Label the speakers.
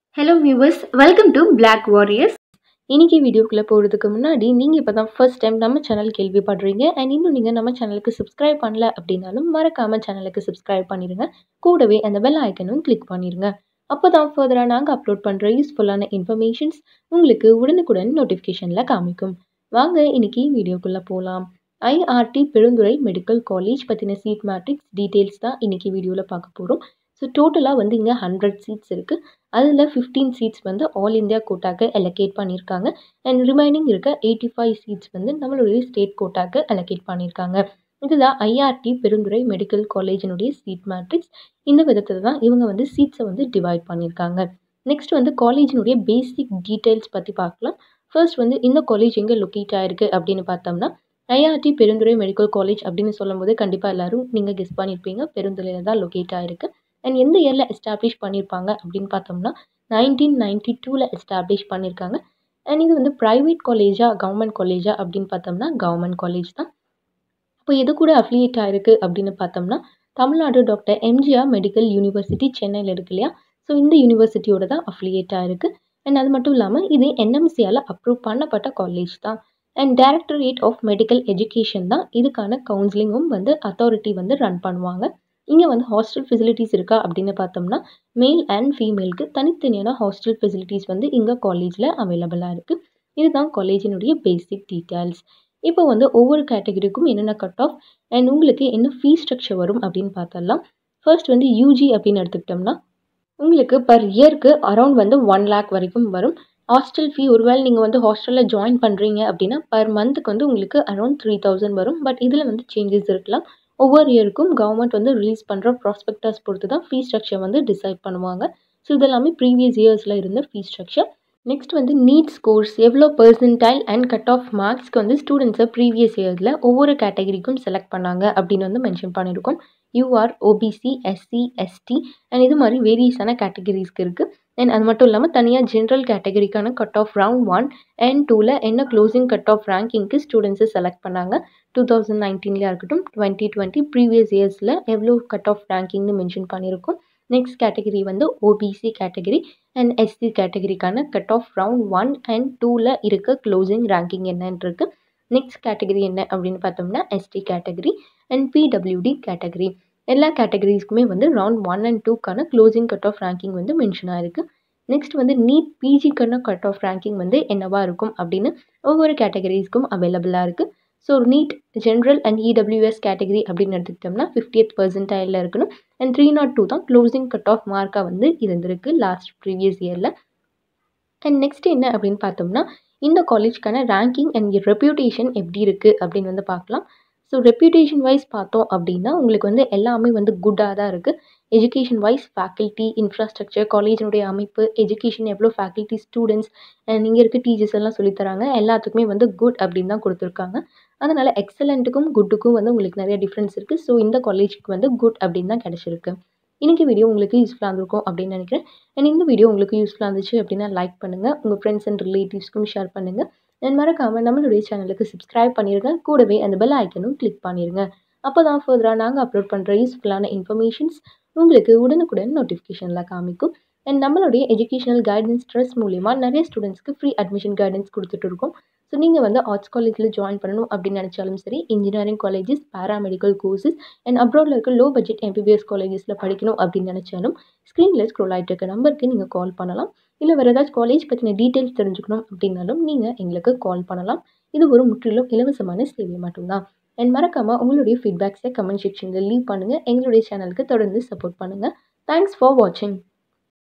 Speaker 1: hello viewers welcome to Black Warriors இன்னைக்கு வீடியோக்குள்ளே போகிறதுக்கு முன்னாடி நீங்கள் இப்போ தான் ஃபர்ஸ்ட் டைம் நம்ம சேனல் கேள்விப்படுறீங்க அண்ட் இன்னும் நீங்கள் நம்ம சேனலுக்கு சப்ஸ்கிரைப் பண்ணல அப்படின்னாலும் மறக்காமல் சேனலுக்கு சப்ஸ்கிரைப் பண்ணிடுங்க கூடவே அந்த பெல் ஐக்கனும் கிளிக் பண்ணிடுங்க அப்போ தான் ஃபர்தராக நாங்கள் அப்லோட் பண்ணுற யூஸ்ஃபுல்லான இன்ஃபர்மேஷன்ஸ் உங்களுக்கு உடனுக்குடன் நோட்டிஃபிகேஷனில் காமிக்கும் வாங்க இன்னைக்கு வீடியோக்குள்ளே போகலாம் ஐஆர்டி பெருந்துறை மெடிக்கல் காலேஜ் பற்றின சீட் மேட்ரிக்ஸ் டீட்டெயில்ஸ் தான் இன்னைக்கு வீடியோவில் பார்க்க போகிறோம் ஸோ டோட்டலாக வந்து இங்கே ஹண்ட்ரட் சீட்ஸ் இருக்குது அதில் ஃபிஃப்டீன் சீட்ஸ் வந்து ஆல் இந்தியா கோட்டாக்கு அலோகேட் பண்ணியிருக்காங்க அண்ட் ரிமைனிங் இருக்க எயிட்டி ஃபைவ் சீட்ஸ் வந்து நம்மளுடைய ஸ்டேட் கோட்டாக்கு அலோகேட் பண்ணியிருக்காங்க இதுதான் ஐஆர்டி பெருந்துறை மெடிக்கல் காலேஜினுடைய சீட் மேட்ரிக்ஸ் இந்த விதத்தில் தான் இவங்க வந்து சீட்ஸை வந்து டிவைட் பண்ணியிருக்காங்க நெக்ஸ்ட் வந்து காலேஜினுடைய பேசிக் டீட்டெயில்ஸ் பற்றி பார்க்கலாம் ஃபர்ஸ்ட் வந்து இந்த காலேஜ் எங்கே லொக்கேட் ஆயிருக்கு அப்படின்னு பார்த்தோம்னா ஐஆர்டி பெருந்துறை மெடிக்கல் காலேஜ் அப்படின்னு சொல்லும்போது கண்டிப்பாக எல்லாரும் நீங்கள் கெஸ் பண்ணியிருப்பீங்க பெருந்துறையில் தான் லொக்கேட் ஆயிருக்கு அண்ட் எந்த இயரில் எஸ்டாப்ளிஷ் பண்ணியிருப்பாங்க அப்படின்னு பார்த்தோம்னா நைன்டீன் நைன்டி டூவில் எஸ்டாப்ளிஷ் பண்ணியிருக்காங்க அண்ட் இது வந்து ப்ரைவேட் காலேஜா கவர்மெண்ட் காலேஜா அப்படின்னு பார்த்தோம்னா கவர்மெண்ட் காலேஜ் தான் இப்போ எது கூட அஃபிலியேட் ஆயிருக்கு அப்படின்னு பார்த்தோம்னா Tamil Nadu doctor MGR medical university சென்னையில் இருக்கு இல்லையா ஸோ இந்த யூனிவர்சிட்டியோட தான் அஃபிலியேட் ஆயிருக்கு அண்ட் அது மட்டும் இல்லாமல் இது என்எம்சியால் அப்ரூவ் பண்ணப்பட்ட காலேஜ் தான் and directorate of medical education தான் இதுக்கான கவுன்சிலிங்கும் வந்து அத்தாரிட்டி வந்து ரன் பண்ணுவாங்க இங்கே வந்து ஹாஸ்டல் ஃபெசிலிட்டிஸ் இருக்கா அப்படின்னு பார்த்தோம்னா மேல் அண்ட் ஃபீமேலுக்கு தனித்தனியான ஹாஸ்டல் ஃபெசிலிட்டிஸ் வந்து இங்கே காலேஜில் அவைலபிளாக இருக்குது இதுதான் காலேஜினுடைய பேசிக் டீட்டெயில்ஸ் இப்போ வந்து ஒவ்வொரு கேட்டகரிக்கும் என்னென்ன கட் ஆஃப் அண்ட் உங்களுக்கு என்ன ஃபீஸ் ஸ்ட்ரக்சர் வரும் அப்படின்னு பார்த்தலாம் ஃபர்ஸ்ட் வந்து யூஜி அப்படின்னு எடுத்துக்கிட்டோம்னா உங்களுக்கு பர் இயருக்கு அரௌண்ட் வந்து ஒன் லேக் வரைக்கும் வரும் ஹாஸ்டல் ஃபீ ஒருவேளை நீங்கள் வந்து ஹாஸ்டலில் ஜாயின் பண்ணுறீங்க அப்படின்னா பர் மந்த்துக்கு வந்து உங்களுக்கு அரௌண்ட் த்ரீ தௌசண்ட் வரும் பட் இதில் வந்து சேஞ்சஸ் இருக்கலாம் ஒவ்வொரு இயருக்கும் கவர்மெண்ட் வந்து ரிலீஸ் பண்ணுற ப்ராஸ்பெக்டஸ் பொறுத்து தான் ஃபீஸ் ஸ்ட்ரக்சர் வந்து டிசைட் பண்ணுவாங்க ஸோ இதெல்லாமே ப்ரீவியஸ் இயர்ஸில் இருந்த ஃபீஸ் ஸ்ட்ரக்சர் நெக்ஸ்ட் வந்து நீட் ஸ்கோர்ஸ் எவ்வளோ பர்சன்டைல் அண்ட் கட் ஆஃப் மார்க்ஸ்க்கு வந்து ஸ்டூடெண்ட்ஸை ப்ரீவியஸ் இயர்ஸில் ஒவ்வொரு கேட்டகரிக்கும் செலக்ட் பண்ணாங்க அப்படின்னு வந்து மென்ஷன் பண்ணியிருக்கோம் UR OBC SC ST and இது மாதிரி வேரியஸான கேட்டகரிஸ்க்கு இருக்குது அண்ட் அது மட்டும் இல்லாமல் தனியாக ஜென்ரல் கேட்டகரிக்கான cut off round one and டூவில் என்ன க்ளோசிங் கட் ஆஃப் ரேங்கிங்க்கு ஸ்டூடெண்ட்ஸை செலக்ட் பண்ணாங்க டூ தௌசண்ட் நைன்டீன்லேயே இருக்கட்டும் டுவெண்ட்டி டுவெண்ட்டி ப்ரீவியஸ் இயர்ஸில் எவ்வளோ கட் ஆஃப் ரேங்கிங்னு மென்ஷன் பண்ணியிருக்கோம் நெக்ஸ்ட் கேட்டகரி வந்து ஓபிசி கேட்டகரி அண்ட் எஸ்சி கேட்டகரிக்கான cut off round one and டூவில் இருக்க க்ளோசிங் ரேங்கிங் என்னன்னு இருக்குது நெக்ஸ்ட் கேட்டகரி என்ன அப்படின்னு பார்த்தோம்னா ST category and PWD category எல்லா கேட்டகரிஸ்க்குமே வந்து ரவுண்ட் ஒன் அண்ட் டூக்கான க்ளோசிங் கட் ஆஃப் ரேங்கிங் வந்து மென்ஷன் ஆயிருக்கு நெக்ஸ்ட் வந்து நீட் பிஜிக்கான கட் ஆஃப் ரேங்கிங் வந்து என்னவா இருக்கும் அப்படின்னு ஒவ்வொரு கேட்டகரிஸ்க்கும் அவைலபிளாக இருக்குது so NEET general and EWS category அப்படின்னு எடுத்துக்கிட்டோம்னா ஃபிஃப்டியத் பர்சன்டைலில் இருக்கணும் அண்ட் த்ரீ நாட் டூ தான் க்ளோசிங் கட் ஆஃப் மார்க்காக வந்து இருந்திருக்கு லாஸ்ட் ப்ரீவியஸ் இயரில் அண்ட் நெக்ஸ்ட் என்ன அப்படின்னு பார்த்தோம்னா இந்த காலேஜ்க்கான ரேங்கிங் அண்ட் ரெப்யூட்டேஷன் எப்படி இருக்குது அப்படின்னு வந்து பார்க்கலாம் ஸோ ரெப்யூட்டேஷன் வைஸ் பார்த்தோம் அப்படின்னா உங்களுக்கு வந்து எல்லாமே வந்து குட்டாக தான் இருக்குது எஜுகேஷன் வைஸ் ஃபேக்கல்ட்டி இன்ஃப்ராஸ்ட்ரக்சர் காலேஜினுடைய அமைப்பு எஜுகேஷன் எவ்வளோ ஃபேக்கல்ட்டி ஸ்டூடெண்ட்ஸ் அண்ட் இங்கே இருக்க டீச்சர்ஸ் எல்லாம் சொல்லித்தராங்க எல்லாத்துக்குமே வந்து குட் அப்படின்னு தான் கொடுத்துருக்காங்க அதனால் எக்ஸலண்ட்டுக்கும் குட்டுக்கும் வந்து உங்களுக்கு நிறைய டிஃப்ரென்ஸ் இருக்குது ஸோ இந்த காலேஜுக்கு வந்து குட் அப்படின்னு தான் கிடச்சிருக்கு இன்றைக்கி வீடியோ உங்களுக்கு யூஸ்ஃபுல்லாக இருந்திருக்கும் அப்படின்னு நினைக்கிறேன் அண்ட் இந்த வீடியோ உங்களுக்கு யூஸ்ஃபுல்லாக இருந்துச்சு அப்படின்னா லைக் பண்ணுங்கள் உங்கள் ஃப்ரெண்ட்ஸ் அண்ட் ரிலேட்டிவ்ஸ்க்கும் ஷேர் பண்ணுங்கள் அண்ட் மறக்காமல் நம்மளுடைய சேனலுக்கு சப்ஸ்கிரைப் பண்ணிடுங்க கூடவே அந்த பெல் ஐக்கனும் கிளிக் பண்ணிடுங்க அப்போ தான் ஃபர்தராக நாங்கள் அப்லோட் பண்ணுற யூஸ்ஃபுல்லான இன்ஃபர்மேஷன்ஸ் உங்களுக்கு உடனுக்குடன் நோட்டிஃபிகேஷனில் காமிக்கும் அண்ட் நம்மளுடைய எஜுகேஷனல் கைடன்ஸ் ட்ரஸ்ட் மூலிமா நிறைய ஸ்டூடெண்ட்ஸ்க்கு ஃப்ரீ அட்மிஷன் கைடன்ஸ் கொடுத்துட்டு இருக்கோம் ஸோ நீங்கள் வந்து ஆர்ட்ஸ் காலேஜில் ஜாயின் பண்ணணும் அப்படின்னு நினச்சாலும் சரி engineering colleges paramedical courses and அப்ராடில் இருக்க லோ பட்ஜெட் எம்பிபிஎஸ் காலேஜஸில் படிக்கணும் அப்படின்னு நினச்சாலும் ஸ்க்ரீனில் ஸ்க்ரோல் ஆகிட்டு இருக்க நம்பருக்கு நீங்கள் கால் பண்ணலாம் இல்லை வேறு ஏதாச்சும் காலேஜ் பற்றின டீட்டெயில்ஸ் தெரிஞ்சுக்கணும் அப்படின்னாலும் நீங்கள் எங்களுக்கு கால் பண்ணலாம் இது ஒரு முற்றிலும் இலவசமான சேவை மட்டும்தான் அண்ட் மறக்காமல் உங்களுடைய ஃபீட்பேக்ஸை கமெண்ட் செக்ஷனில் லீவ் பண்ணுங்கள் எங்களுடைய சேனலுக்கு தொடர்ந்து சப்போர்ட் பண்ணுங்கள் தேங்க்ஸ் ஃபார் வாட்சிங்